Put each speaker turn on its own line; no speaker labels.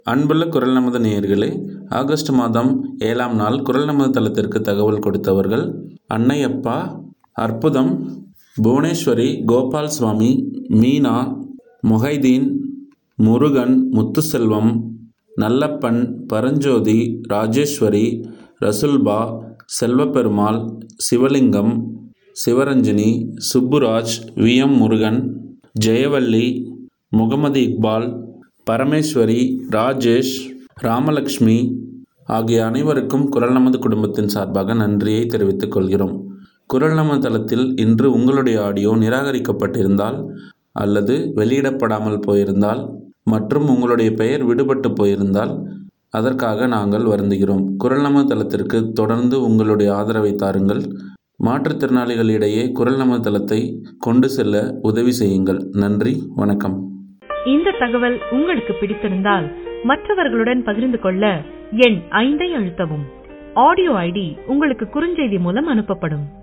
அன்புள்ள குரல் நமது நேயர்களே ஆகஸ்ட் மாதம் ஏழாம் நாள் குரல் நமது தளத்திற்கு தகவல் கொடுத்தவர்கள் அன்னையப்பா அற்புதம் புவனேஸ்வரி கோபால் சுவாமி மீனா முஹைதீன் முருகன் முத்துசெல்வம் நல்லப்பன் பரஞ்சோதி ராஜேஸ்வரி ரசுல்பா செல்வப்பெருமாள் சிவலிங்கம் சிவரஞ்சனி சுப்புராஜ் வி எம் முருகன் ஜெயவள்ளி முகமது இக்பால் பரமேஸ்வரி ராஜேஷ் ராமலக்ஷ்மி ஆகிய அனைவருக்கும் குரல் நமது குடும்பத்தின் சார்பாக நன்றியை தெரிவித்துக் கொள்கிறோம் குரல் நமது தளத்தில் இன்று உங்களுடைய ஆடியோ நிராகரிக்கப்பட்டிருந்தால் அல்லது வெளியிடப்படாமல் போயிருந்தால் மற்றும் உங்களுடைய பெயர் விடுபட்டு போயிருந்தால் அதற்காக நாங்கள் வருந்துகிறோம் குரல் நமது தளத்திற்கு தொடர்ந்து உங்களுடைய ஆதரவை தாருங்கள் மாற்றுத்திறனாளிகளிடையே குரல் நமது தளத்தை கொண்டு செல்ல உதவி செய்யுங்கள் நன்றி வணக்கம்
இந்த தகவல் உங்களுக்கு பிடித்திருந்தால் மற்றவர்களுடன் பகிர்ந்து கொள்ள எண் ஐந்தை அழுத்தவும் ஆடியோ ஐடி உங்களுக்கு குறுஞ்செய்தி மூலம் அனுப்பப்படும்